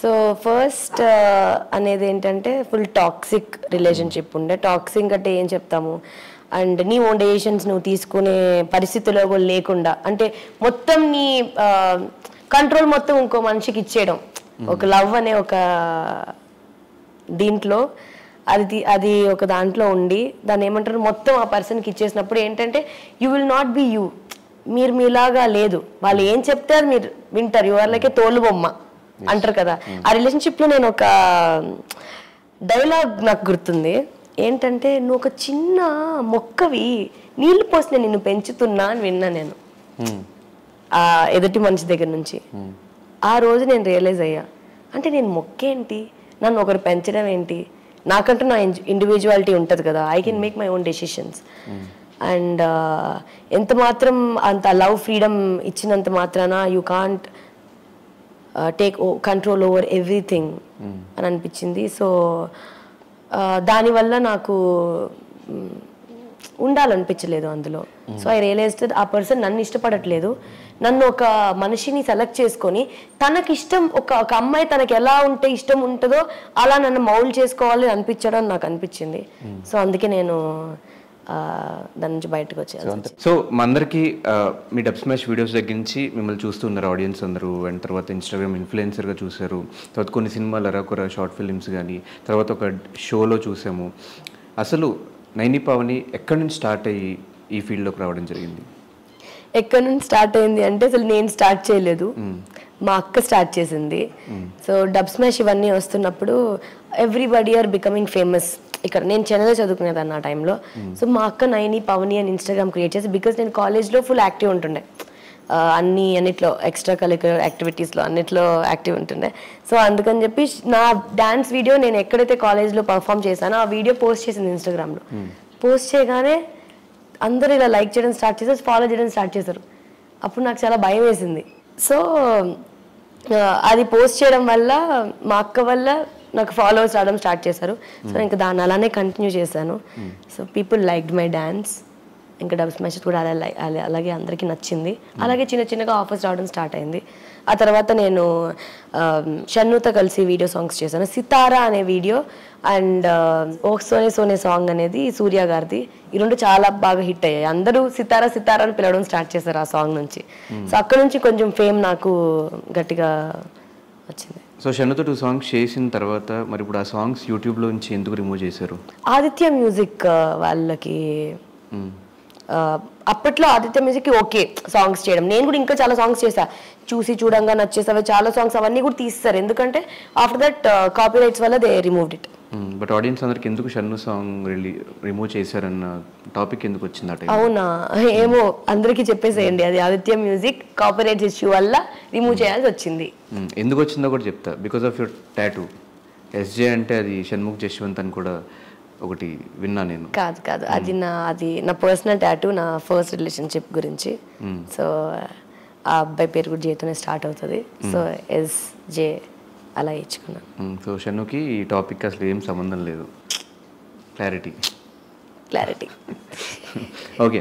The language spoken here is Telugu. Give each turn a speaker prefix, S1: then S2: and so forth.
S1: సో ఫస్ట్ అనేది ఏంటంటే ఫుల్ టాక్సిక్ రిలేషన్షిప్ ఉండే టాక్సిక్ అంటే ఏం చెప్తాము అండ్ నీ ఓన్ డెసిషన్స్ నువ్వు తీసుకునే పరిస్థితిలో కూడా లేకుండా అంటే మొత్తం నీ కంట్రోల్ మొత్తం ఇంకో మనిషికి ఇచ్చేయడం ఒక లవ్ అనే ఒక దీంట్లో అది తీ- అది ఒక దాంట్లో ఉండి దాన్ని ఏమంటారు మొత్తం ఆ పర్సన్కి ఇచ్చేసినప్పుడు ఏంటంటే you will not be you మీరు మీలాగా లేదు వాళ్ళు ఏం చెప్తే అది మీరు వింటారు యు ఆర్ లైక్ ఏ తోలు బొమ్మ అంటారు కదా ఆ రిలేషన్షిప్లో నేను ఒక డైలాగ్ నాకు గుర్తుంది ఏంటంటే నువ్వు ఒక చిన్న మొక్కవి నీళ్లు పోసి నేను నిన్ను పెంచుతున్నా అని విన్నా నేను ఆ ఎదుటి మనిషి దగ్గర నుంచి ఆ రోజు నేను రియలైజ్ అయ్యా అంటే నేను మొక్కేంటి నన్ను ఒకరు పెంచడం ఏంటి నాకంటూ నా ఇండివిజువాలిటీ ఉంటుంది కదా I can make my own decisions and ఎంత మాత్రం అంత లవ్ ఫ్రీడమ్ ఇచ్చినంత మాత్రాన you can't take control over everything అని అనిపించింది సో దానివల్ల నాకు మ్, ఉండాలనిపించలేదు అందులో సో ఐ రియలైజ్డ్ ఆ పర్సన్ నన్ను ఇష్టపడట్లేదు నన్ను ఒక మనిషిని సెలెక్ట్ చేసుకొని తనకి ఇష్టం ఒక ఒక అమ్మాయి తనకి ఎలా ఉంటే ఇష్టం ఉంటుందో అలా నన్ను మౌల్డ్ చేసుకోవాలి అనిపించడం నాకు అనిపించింది సో అందుకే నేను ఆ, దాని నుంచి బయటకు వచ్చాను
S2: సో మా అందరికీ ఆ, మీ డబ్ స్మాష్ వీడియోస్ దగ్గర నుంచి మిమ్మల్ని చూస్తున్నారు ఆడియన్స్ అందరూ అండ్ తర్వాత ఇన్స్టాగ్రామ్ ఇన్ఫ్లుయెన్సర్గా చూశారు తర్వాత కొన్ని సినిమాలు అరకొర షార్ట్ ఫిల్మ్స్ కానీ తర్వాత ఒక షోలో చూసాము అసలు నైని పావని ఎక్కడి నుంచి స్టార్ట్ అయ్యి ఈ ఫీల్డ్లోకి రావడం జరిగింది
S1: ఎక్కడి నుంచి స్టార్ట్ అయింది అంటే అసలు నేను స్టార్ట్ చేయలేదు మా అక్క స్టార్ట్ చేసింది సో డబ్ స్మాష్ ఇవన్నీ వస్తున్నప్పుడు ఎవ్రీబడి ఆర్ బికమింగ్ ఫేమస్ ఇక్కడ నేను చెన్నైలో చదువుకునేదాన్ని ఆ టైంలో సో మా అక్క నైని పవని అని ఇన్స్టాగ్రామ్ క్రియేట్ చేసి బికాస్ నేను కాలేజ్లో ఫుల్ యాక్టివ్ ఉంటుండే ఆ, అన్ని అన్నిట్లో ఎక్స్ట్రా కరిక్యులర్ యాక్టివిటీస్లో అన్నిట్లో యాక్టివ్ ఉంటుండే సో అందుకని చెప్పి నా డాన్స్ వీడియో నేను ఎక్కడైతే కాలేజ్లో పర్ఫామ్ చేశానో ఆ వీడియో పోస్ట్ చేసింది ఇన్స్టాగ్రామ్లో పోస్ట్ చేయగానే అందరూ ఇలా లైక్ చేయడం స్టార్ట్ చేశారు ఫాలో చేయడం స్టార్ట్ చేశారు అప్పుడు నాకు చాలా భయం వేసింది సో ఆ, అది పోస్ట్ చేయడం వల్ల మా అక్క వల్ల నాకు ఫాలోవర్స్ రావడం స్టార్ట్ చేశారు సో ఇంకా దాన్ని అలానే కంటిన్యూ చేశాను so people liked my dance ఇంకా డబుల్ స్మాష్ కూడా అలా లై- అలా- అలాగే అందరికీ నచ్చింది అలాగే చిన్న చిన్నగా ఆఫర్స్ రావడం స్టార్ట్ అయింది ఆ తర్వాత నేను ఆ, షన్నుతో కలిసి వీడియో సాంగ్స్ చేశాను సితారా అనే వీడియో అండ్ ఓ సోనే సోనే సాంగ్ అనేది సూర్య గారిది ఈ రెండు చాలా బాగా హిట్ అయ్యాయి అందరూ సితారా సితారా అని పిలవడం స్టార్ట్ చేశారు ఆ సాంగ్ నుంచి సో అక్కడ నుంచి కొంచెం ఫేమ్ నాకు గట్టిగా వచ్చింది
S2: సో షన్నుతో టూ సాంగ్స్ చేసిన తర్వాత మరి ఇప్పుడు ఆ సాంగ్స్ యూట్యూబ్లో నుంచి ఎందుకు రిమూవ్ చేశారు
S1: ఆదిత్య మ్యూజిక్ ఆ, వాళ్ళకి ఆ, అప్పట్లో ఆదిత్య మ్యూజిక్ ఓకే సాంగ్స్ చేయడం నేను కూడా ఇంకా చాలా సాంగ్స్ చేశా చూసి చూడంగా నచ్చేసావి చాలా సాంగ్స్ అవన్నీ కూడా తీస్తారు ఎందుకంటే ఆఫ్టర్ దట్ కాపీ రైట్స్ వల్ల they removed it
S2: but audience అందరికి ఎందుకు షన్ను సాంగ్ రిలీ రిమూవ్ చేశారన్న టాపిక్ ఎందుకు వచ్చింది ఆ టైం
S1: అవునా ఏమో అందరికీ చెప్పేసేయండి అది Aditya music copyrights issue వల్ల రిమూవ్ చేయాల్సి వచ్చింది
S2: మ్మ్. ఎందుకు వచ్చిందో కూడా చెప్తా because of your tattoo SJ అంటే అది షణ్ముఖ్ జశ్వంత్ అని కూడా ఒకటి విన్నా నేను
S1: కాదు కాదు అది నా అది నా పర్సనల్ టాటూ నా ఫస్ట్ రిలేషన్షిప్ గురించి సో ఆ అబ్బాయి పేరు కూడా జేతోనే స్టార్ట్ అవుతుంది సో ఎస్ జే అలా ఇచ్చుకున్నాను
S2: మ్మ్. సో షన్నుకి ఈ టాపిక్ అసలు ఏం సంబంధం లేదు క్లారిటీ
S1: క్లారిటీ
S2: ఓకే